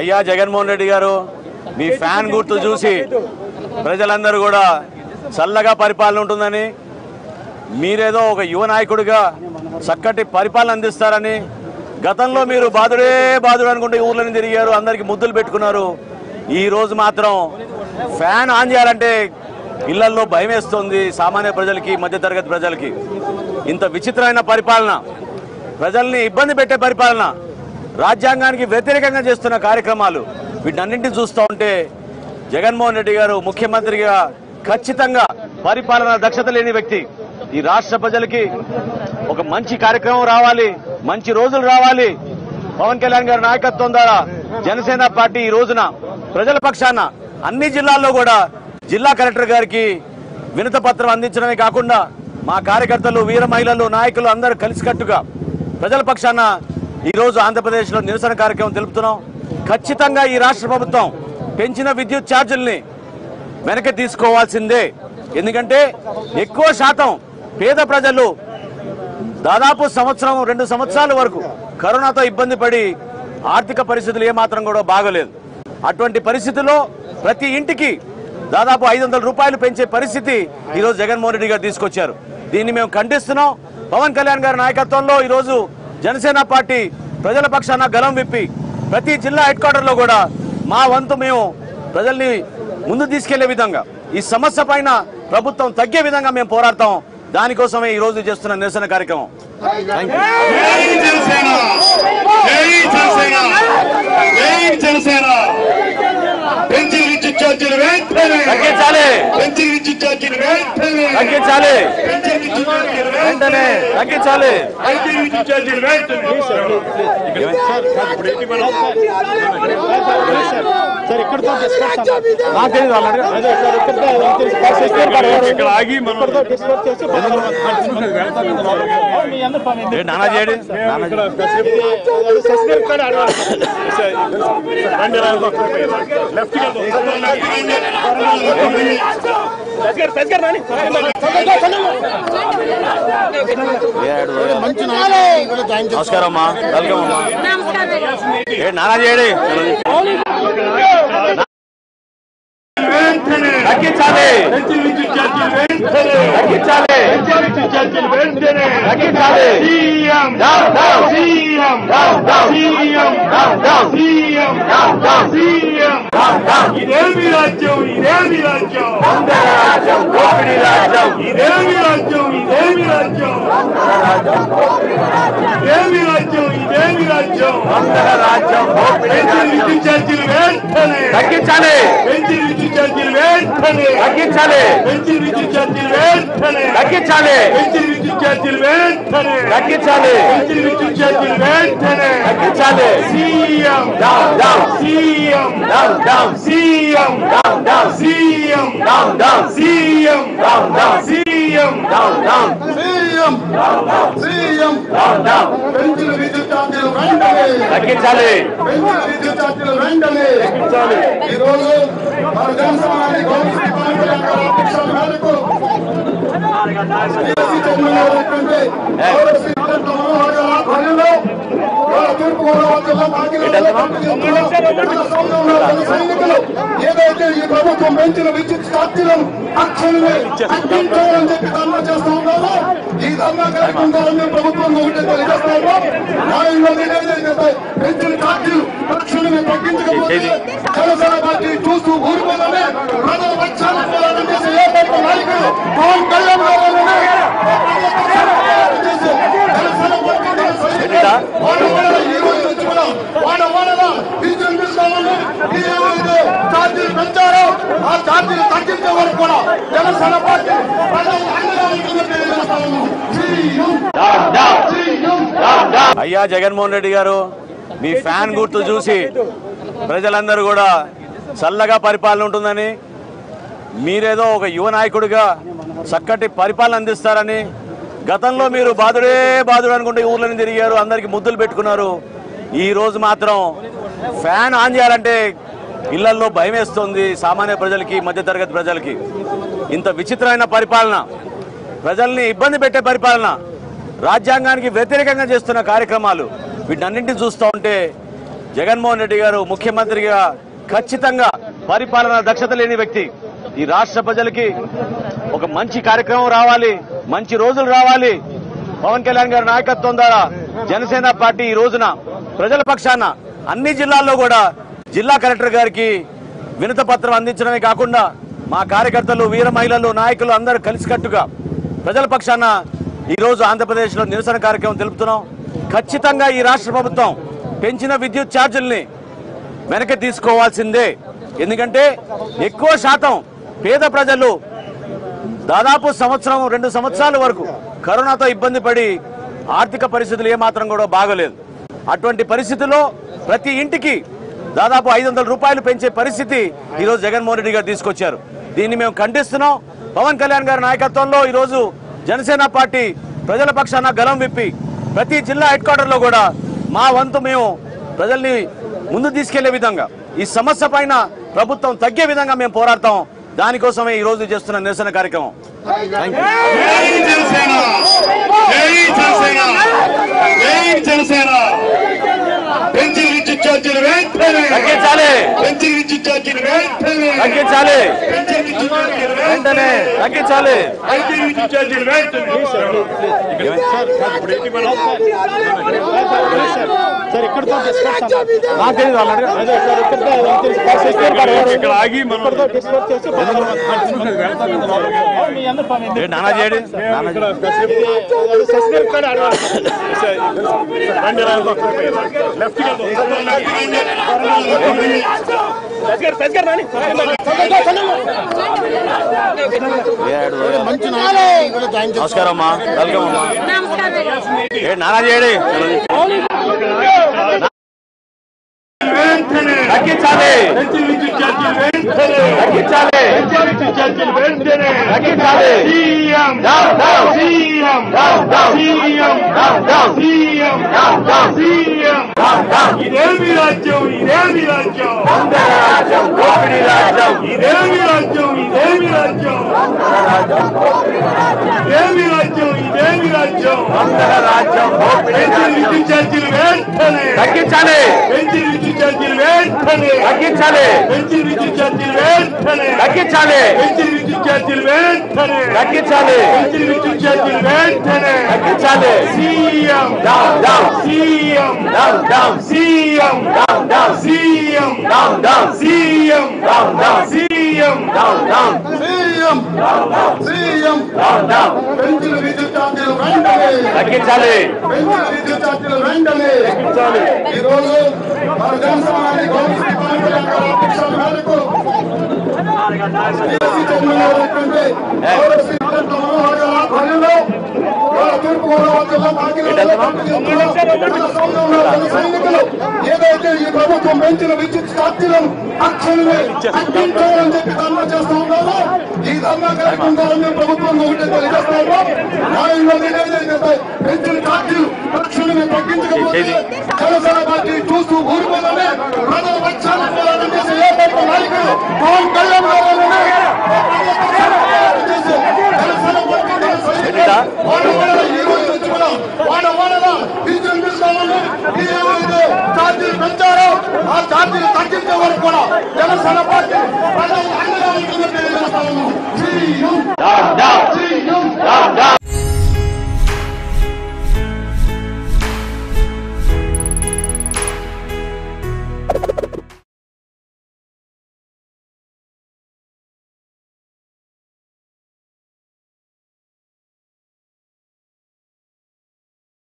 అయ్యా జగన్మోహన్ రెడ్డి గారు మీ ఫ్యాన్ గుర్తు చూసి ప్రజలందరూ కూడా చల్లగా పరిపాలన ఉంటుందని మీరేదో ఒక యువ నాయకుడిగా చక్కటి పరిపాలన అందిస్తారని గతంలో మీరు బాధుడే బాధుడు అనుకుంటే ఊర్లను తిరిగారు అందరికి ముద్దులు పెట్టుకున్నారు ఈ రోజు మాత్రం ఫ్యాన్ ఆన్ చేయాలంటే ఇళ్లల్లో భయం వేస్తుంది సామాన్య ప్రజలకి మధ్యతరగతి ప్రజలకి ఇంత విచిత్రమైన పరిపాలన ప్రజల్ని ఇబ్బంది పెట్టే పరిపాలన రాజ్యాంగానికి వ్యతిరేకంగా చేస్తున్న కార్యక్రమాలు వీటన్నింటినీ చూస్తూ ఉంటే జగన్మోహన్ రెడ్డి గారు ముఖ్యమంత్రిగా ఖచ్చితంగా పరిపాలన దక్షత లేని వ్యక్తి ఈ రాష్ట్ర ప్రజలకి ఒక మంచి కార్యక్రమం రావాలి మంచి రోజులు రావాలి పవన్ కళ్యాణ్ గారి నాయకత్వం ద్వారా జనసేన పార్టీ ఈ రోజున ప్రజల పక్షాన అన్ని జిల్లాల్లో కూడా జిల్లా కలెక్టర్ గారికి వినత పత్రం అందించడమే కాకుండా మా కార్యకర్తలు వీర మహిళలు నాయకులు అందరూ కలిసికట్టుగా ప్రజల పక్షాన ఈ రోజు ఆంధ్రప్రదేశ్లో నిరసన కార్యక్రమం తెలుపుతున్నాం ఖచ్చితంగా ఈ రాష్ట్ర ప్రభుత్వం పెంచిన విద్యుత్ ఛార్జీల్ని వెనక్కి తీసుకోవాల్సిందే ఎందుకంటే ఎక్కువ శాతం పేద ప్రజలు దాదాపు సంవత్సరం రెండు సంవత్సరాల వరకు కరోనాతో ఇబ్బంది పడి ఆర్థిక పరిస్థితులు ఏమాత్రం కూడా బాగలేదు అటువంటి పరిస్థితుల్లో ప్రతి ఇంటికి దాదాపు ఐదు వందల రూపాయలు పెంచే పరిస్థితి ఈరోజు జగన్మోహన్ రెడ్డి గారు తీసుకొచ్చారు దీన్ని మేము ఖండిస్తున్నాం పవన్ కళ్యాణ్ గారి నాయకత్వంలో ఈరోజు జనసేన పార్టీ ప్రజల పక్షాన గలం విప్పి ప్రతి జిల్లా హెడ్ క్వార్టర్లో కూడా మా వంతు మేము ప్రజల్ని ముందు తీసుకెళ్లే విధంగా ఈ సమస్య పైన ప్రభుత్వం తగ్గే విధంగా మేము పోరాడతాం దానికోసమే ఈ రోజు చేస్తున్న నిరసన కార్యక్రమం థ్యాంక్ యూ జై జనసేన జై జనసేన జై జనసేన పెంచి విద్యుత్ ఛార్జీలు వెంటనే తగ్గించాలి పెంచి విద్యుత్ ఛార్జీలు వెంటనే తగ్గించాలి పెంచి విద్యుత్ ఛార్జీలు వెంటనే తగ్గించాలి పెంచి విద్యుత్ ఛార్జీలు వెంటనే నాకు తెలియదు వాళ్ళు అడగండి. ఇక్కడ ఆగి మనం ఏంటి నానా చేయడి నానా చేయడి. ఏ ఆడు? నమస్కారం అమ్మా వెల్కమ్ అమ్మా ఏంటి నానా చేయడి వెంటనే తగ్గించాలి పెంచి విద్యుత్ ఛార్జీలు వెంటనే తగ్గించాలి పెంచి విద్యుత్ ఛార్జీలు వెంటనే తగ్గించాలి CM Down, down. CM Down, down. CM Down, down. CM Down, down. CM Down, down. ఇదేమి రాజ్యం ఇదేమి రాజ్యం అందర రాజ్యం దోపిడీ రాజ్యం ఇదేమి రాజ్యం ఇదేమి రాజ్యం ఇదేమి రాజ్యం ఇదేమి రాజ్యం అందర రాజ్యం దోపిడీ పెంచిన రాజ్యం విద్యుత్ ఛార్జీలు వెంటనే తగ్గించాలి పెంచిన విద్యుత్ ఛార్జీలు వెంటనే తగ్గించాలి పెంచిన విద్యుత్ ఛార్జీలు వెంటనే తగ్గించాలి పెంచిన విద్యుత్ ఛార్జీలు వెంటనే తగ్గించాలి పెంచిన విద్యుత్ ఛార్జీలు వెంటనే తగ్గించాలి CM down down CM down down CM down down CM down down CM down down CM down down CM CM down down పెంచిన విద్యుత్ ఛార్జీలు వెంటనే తగ్గించాలి పెంచిన విద్యుత్ ఛార్జీలు వెంటనే ఈ రోజు మన జనసమాజాన్ని గౌరవించి పవన్ కళ్యాణ్ గారి అధ్యక్షత మేరకు టీఎస్సీ చైర్మన్ గారు అయినటువంటి గౌరవ శ్రీ అనంత మనోహర్ గారి ఆధ్వర్యంలో ఇవాళ తూర్పు గోదావరి జిల్లా కాకినాడలో మన సౌమ్యంలో జన సైనికులు ఏదైతే ఈ ప్రభుత్వం పెంచిన విద్యుత్ ఛార్జీలను తక్షణమే తగ్గించాలని చెప్పి ధర్నా చేస్తా ఉన్నారో ఈ ధర్నా కార్యక్రమం ద్వారా మేము ప్రభుత్వం ఒకటే తెలియజేస్తాము న్యాయంగా ఏదైతే పెంచిన ఛార్జీలు తక్షణమే తగ్గించకపోతే జనసేన పార్టీ చూస్తూ ఊరుకోవాలని ప్రజల పక్షాన పోరాటం చేసే ఏ పార్టీ నాయకులు పవన్ కళ్యాణ్ గారు చేసే జనసేన పార్టీ జన సైనికులు వాడ వాడల ఈ రోజు నుంచి కూడా వాడ వాడల విద్యుత్ తీసుకోవాలని ఈ ఏదైతే ఛార్జీలు పెంచారో ఆ ఛార్జీలు తగ్గించే వరకు కూడా జనసేన పార్టీ ప్రజలు అండగా ఉంటుందని తెలియజేస్తా ఉన్నాం CM down down CM down down అయ్యా జగన్మోహన్ రెడ్డి గారు మీ ఫ్యాన్ గుర్తు చూసి ప్రజలందరూ కూడా చల్లగా పరిపాలన ఉంటుందని మీరేదో ఒక యువ నాయకుడిగా చక్కటి పరిపాలన అందిస్తారని గతంలో మీరు బాధుడే బాధుడు అనుకుంటే ఊర్లను తిరిగారు అందరికి ముద్దులు పెట్టుకున్నారు ఈ రోజు మాత్రం ఫ్యాన్ ఆన్ చేయాలంటే ఇళ్లల్లో భయం వేస్తుంది సామాన్య ప్రజలకి మధ్యతరగతి ప్రజలకి ఇంత విచిత్రమైన పరిపాలన ప్రజల్ని ఇబ్బంది పెట్టే పరిపాలన రాజ్యాంగానికి వ్యతిరేకంగా చేస్తున్న కార్యక్రమాలు వీటన్నింటినీ చూస్తూ ఉంటే జగన్మోహన్ రెడ్డి గారు ముఖ్యమంత్రిగా ఖచ్చితంగా పరిపాలన దక్షత లేని వ్యక్తి ఈ రాష్ట్ర ప్రజలకి ఒక మంచి కార్యక్రమం రావాలి మంచి రోజులు రావాలి పవన్ కళ్యాణ్ గారి నాయకత్వం ద్వారా జనసేన పార్టీ ఈ రోజున ప్రజల పక్షాన అన్ని జిల్లాల్లో కూడా జిల్లా కలెక్టర్ గారికి వినత పత్రం అందించడమే కాకుండా మా కార్యకర్తలు వీర మహిళలు నాయకులు అందరూ కలిసికట్టుగా ప్రజల పక్షాన ఈ రోజు ఆంధ్రప్రదేశ్ లో నిరసన కార్యక్రమం తెలుపుతున్నాం ఖచ్చితంగా ఈ రాష్ట్ర ప్రభుత్వం పెంచిన విద్యుత్ ఛార్జీల్ని వెనక్కి తీసుకోవాల్సిందే ఎందుకంటే ఎక్కువ శాతం పేద ప్రజలు దాదాపు సంవత్సరం రెండు సంవత్సరాల వరకు కరోనాతో ఇబ్బంది పడి ఆర్థిక పరిస్థితులు ఏమాత్రం కూడా బాగలేదు అటువంటి పరిస్థితుల్లో ప్రతి ఇంటికి దాదాపు ఐదు వందల రూపాయలు పెంచే పరిస్థితి ఈరోజు జగన్మోహన్ రెడ్డి గారు తీసుకొచ్చారు దీన్ని మేము ఖండిస్తున్నాం పవన్ కళ్యాణ్ గారి నాయకత్వంలో ఈరోజు జనసేన పార్టీ ప్రజల పక్షాన గలం విప్పి ప్రతి జిల్లా హెడ్ క్వార్టర్లో కూడా మా వంతు మేము ప్రజల్ని ముందు తీసుకెళ్లే విధంగా ఈ సమస్య పైన ప్రభుత్వం తగ్గే విధంగా మేము పోరాడతాం దానికోసమే ఈ రోజు చేస్తున్న నిరసన కార్యక్రమం జై జనసేన జై జనసేన జై జనసేన పెంచిన విద్యుత్ ఛార్జీలు వెంటనే తగ్గించాలి పెంచిన విద్యుత్ ఛార్జీలు వెంటనే తగ్గించాలి పెంచిన విద్యుత్ ఛార్జీలు వెంటనే తగ్గించాలి పెంచిన విద్యుత్ ఛార్జీలు వెంటనే నాకు తెలియదు వాళ్ళు అడగ- ఇక్కడ ఆగి మనం ఏ నానా చేయడి నానా చేయడి. ఏ ఆడు? నమస్కారం అమ్మా వెల్కమ్ అమ్మా ఏ నానా చేయడి వెంటనే తగ్గించాలి పెంచిన విద్యుత్ ఛార్జీలు వెంటనే తగ్గించాలి పెంచిన విద్యుత్ ఛార్జీలు వెంటనే తగ్గించాలి CM Down, down. CM Down, down. CM Down, down. CM Down, down. CM ఇదేమి రాజ్యం ఇదేమి రాజ్యం రాజ్యం దోపిడీ రాజ్యం ఇదేమి రాజ్యం ఇదేమి రాజ్యం ఇదేమి రాజ్యం ఇదేమి రాజ్యం వందల రాజ్యం దోపిడీ పెంచిన రాజ్యం విద్యుత్ ఛార్జీలు వెంటనే తగ్గించాలి పెంచిన విద్యుత్ ఛార్జీలు వెంటనే తగ్గించాలి పెంచిన విద్యుత్ ఛార్జీలు వెంటనే తగ్గించాలి పెంచిన విద్యుత్ ఛార్జీలు వెంటనే తగ్గించాలి పెంచిన విద్యుత్ ఛార్జీలు వెంటనే తగ్గించాలి CM down down CM down down CM down down CM down down CM down down CM down down CM CM down down పెంచిన విద్యుత్ ఛార్జీలు వెంటనే తగ్గించాలి పెంచిన విద్యుత్ ఛార్జీలు వెంటనే ఈ రోజు మన జనసమాజాన్ని గౌరవించి పవన్ కళ్యాణ్ గారి ఆదేశాల మేరకు టీఎస్సీ చైర్మన్ గారు ఏంటంటే గౌరవ శ్రీ నరేంద్ర మనోహర్ గారి ఆధ్వర్యంలో ఇవాళ తూర్పు గోదావరి జిల్లా కాకినాడలో మన సంఘంలో జన సైనికులు ఏదైతే ఈ ప్రభుత్వం పెంచిన విద్యుత్ ఛార్జీలను తక్షణమే తగ్గించాలని చెప్పి ధర్నా చేస్తూ ఉన్నారో ఈ ధర్నా కార్యక్రమం ద్వారా మేము ప్రభుత్వం ఒకటే తెలియజేస్తాము న్యాయంగా ఏదైతే పెంచిన ఛార్జీలు తక్షణమే తగ్గించకపోతే జనసేన పార్టీ చూస్తూ ఊరుకోవాలని ప్రజల పక్షాన పోరాటం చేసే ఏకైక నాయకుడు పవన్ కళ్యాణ్ గారు ప్రజల పక్షాన పోరాటం చేసే